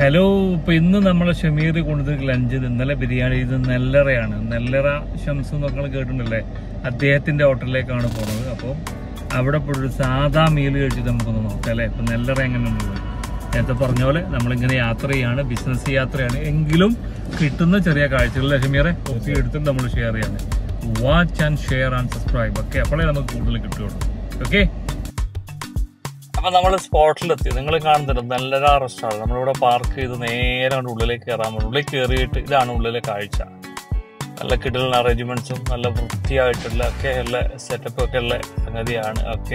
hello ഇപ്പൊ ഇന്ന് നമ്മളെ ഷമീർ കൊണ്ടുവന്ന ലഞ്ച് ഇന്നലെ ബിരിയാണി ഇത് നെല്ലറയാണ് നെല്ലറ ഷംസ് എന്നൊക്കെ കേട്ടിട്ടുണ്ടല്ലേ അദ്ദേഹത്തിന്റെ ഹോട്ടലിലേക്കാണ് പോണത് അപ്പോൾ അവിടെ പോയി ഒരു സാധാ മീൽ കഴിച്ചിട്ട് നമുക്കൊന്ന് നോക്കാം അല്ലേ ഇപ്പൊ നെല്ലറ എങ്ങനെയുള്ളത് നേരത്തെ പറഞ്ഞ പോലെ നമ്മളിങ്ങനെ യാത്ര ചെയ്യാണ് ബിസിനസ് യാത്രയാണ് എങ്കിലും കിട്ടുന്ന ചെറിയ കാഴ്ചകളിലെ ഷമീറെ കോപ്പി എടുത്തിട്ട് നമ്മൾ ഷെയർ ചെയ്യാണ് watch and share and subscribe okay അപ്പോഴേ നമുക്ക് കൂടുതൽ കിട്ടുകയുള്ളൂ ഓക്കെ അപ്പൊ നമ്മൾ സ്പോട്ടിലെത്തി നിങ്ങൾ കാണുന്നുണ്ട് നല്ലൊരു റെസ്റ്റോറൻറ്റ് നമ്മളിവിടെ പാർക്ക് ചെയ്ത് നേരെ കൊണ്ട് ഉള്ളിലേക്ക് കയറാൻ പറ്റും ഉള്ളിൽ കയറിയിട്ട് ഇതാണ് ഉള്ളിലെ കാഴ്ച നല്ല കിടലുള്ള അറേഞ്ച്മെന്റ്സും നല്ല വൃത്തിയായിട്ടുള്ള ഒക്കെ ഉള്ള സെറ്റപ്പ് ഒക്കെ ഉള്ള സംഗതിയാണ് ഒക്കെ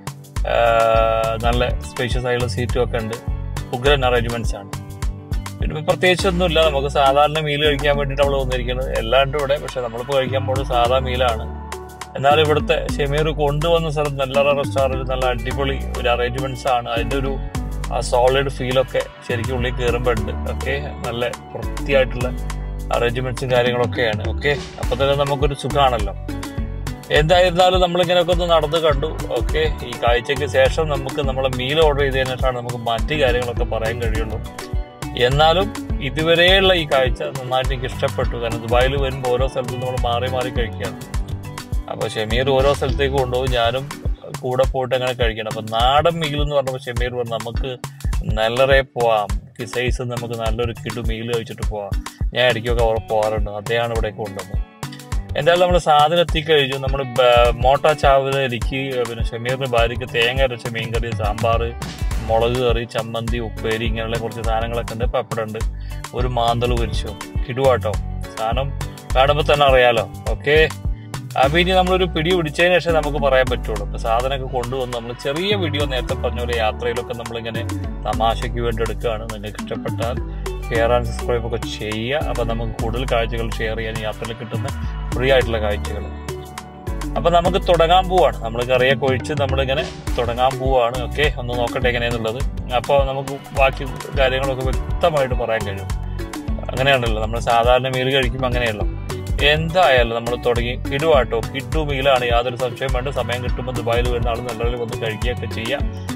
നല്ല സ്പേഷ്യസ് ആയിട്ടുള്ള സീറ്റും ഒക്കെ ഉണ്ട് ഉഗ്രൻ അറേഞ്ച്മെന്റ്സ് ആണ് പിന്നെ ഇപ്പൊ പ്രത്യേകിച്ചൊന്നുമില്ല നമുക്ക് സാധാരണ മീൽ കഴിക്കാൻ വേണ്ടിയിട്ട് നമ്മൾ വന്നിരിക്കുന്നത് എല്ലാണ്ടും ഇവിടെ പക്ഷെ നമ്മളിപ്പോൾ കഴിക്കാൻ പോകുന്നത് സാധാ മീലാണ് എന്നാൽ ഇവിടുത്തെ ഷെമീർ കൊണ്ടുവന്ന സ്ഥലം നല്ല റെസ്റ്റോറൻറ്റ് നല്ല അടിപൊളി ഒരു അറേഞ്ച്മെന്റ്സ് ആണ് അതിന്റെ ഒരു ആ സോളിഡ് ഫീലൊക്കെ ശരിക്കും ഉള്ളിൽ കയറുമ്പോൾ ഉണ്ട് ഓക്കെ നല്ല വൃത്തിയായിട്ടുള്ള അറേഞ്ച്മെന്റ്സും കാര്യങ്ങളൊക്കെയാണ് ഓക്കെ അപ്പൊ തന്നെ നമുക്കൊരു സുഖമാണല്ലോ എന്തായിരുന്നാലും നമ്മളിങ്ങനെയൊക്കെ ഒന്ന് നടന്ന് കണ്ടു ഓക്കെ ഈ കാഴ്ചയ്ക്ക് ശേഷം നമുക്ക് നമ്മളെ മീൽ ഓർഡർ ചെയ്തതിനു ശേഷമാണ് നമുക്ക് മറ്റു കാര്യങ്ങളൊക്കെ പറയാൻ കഴിയുള്ളൂ എന്നാലും ഇതുവരെയുള്ള ഈ കാഴ്ച നന്നായിട്ട് എനിക്ക് ഇഷ്ടപ്പെട്ടു കാരണം ദുബായിൽ വരുമ്പോൾ ഓരോ സ്ഥലത്തും നമ്മൾ മാറി മാറി കഴിക്കുകയാണ് അപ്പോൾ ഷമീർ ഓരോ സ്ഥലത്തേക്ക് കൊണ്ടുപോകും ഞാനും കൂടെ പോയിട്ട് അങ്ങനെ കഴിക്കണം അപ്പം നാടൻ മീൽ എന്ന് പറഞ്ഞപ്പോൾ ഷമീർ പറഞ്ഞു നമുക്ക് നല്ലറേ പോവാം കിസൈസ് നമുക്ക് നല്ലൊരു കിടു മീൽ കഴിച്ചിട്ട് പോവാം ഞാൻ ഇടയ്ക്കൊക്കെ അവിടെ പോകാറുണ്ട് അദ്ദേഹമാണ് ഇവിടേക്ക് കൊണ്ടുവന്നത് എന്തായാലും നമ്മൾ സാധനം എത്തിക്കഴിഞ്ഞു നമ്മൾ മോട്ട ചാവില എനിക്ക് പിന്നെ ഷമീറിന് ഭാര്യയ്ക്ക് തേങ്ങ അരച്ച മീൻകറി സാമ്പാർ മുളക് കറി ചമ്മന്തി ഉപ്പേരി ഇങ്ങനെയുള്ള കുറച്ച് സാധനങ്ങളൊക്കെ ഉണ്ട് പപ്പടമുണ്ട് ഒരു മാന്തൾ പൊരിച്ചു കിടുവാട്ടോ സാധനം കാണുമ്പോൾ തന്നെ അറിയാലോ ഓക്കെ അപ്പൊ ഇനി നമ്മളൊരു പിടി പിടിച്ചതിന് ശേഷം നമുക്ക് പറയാൻ പറ്റുള്ളൂ അപ്പൊ സാധനമൊക്കെ കൊണ്ടുവന്ന് നമ്മൾ ചെറിയ വീഡിയോ നേരത്തെ പറഞ്ഞ പോലെ യാത്രയിലൊക്കെ നമ്മളിങ്ങനെ തമാശയ്ക്ക് വേണ്ടി എടുക്കുകയാണ് നിങ്ങൾക്ക് ഇഷ്ടപ്പെട്ടാൽ ഷെയർ ആൻഡ് സബ്സ്ക്രൈബ് ഒക്കെ ചെയ്യുക അപ്പൊ നമുക്ക് കൂടുതൽ കാഴ്ചകൾ ഷെയർ ചെയ്യാൻ യാത്രയിൽ കിട്ടുന്ന ഫ്രീ ആയിട്ടുള്ള കാഴ്ചകൾ അപ്പൊ നമുക്ക് തുടങ്ങാൻ പോവാണ് നമ്മൾ കറിയൊക്കെ ഒഴിച്ച് നമ്മളിങ്ങനെ തുടങ്ങാൻ പോവാണ് ഓക്കെ ഒന്ന് നോക്കട്ടെ എങ്ങനെയാന്നുള്ളത് അപ്പോൾ നമുക്ക് ബാക്കി കാര്യങ്ങളൊക്കെ വ്യക്തമായിട്ട് പറയാൻ കഴിയും അങ്ങനെയാണല്ലോ നമ്മൾ സാധാരണ മീൽ കഴിക്കുമ്പോൾ അങ്ങനെയല്ലോ എന്തായാലും നമ്മൾ തുടങ്ങി കിടുവാട്ടോ കിഡു മീലാണ് യാതൊരു സംശയം വേണ്ട സമയം കിട്ടുമ്പോൾ ദുബായിൽ വരുന്ന ആൾ നല്ലൊരു വന്ന് കഴിക്കുകയൊക്കെ ചെയ്യാം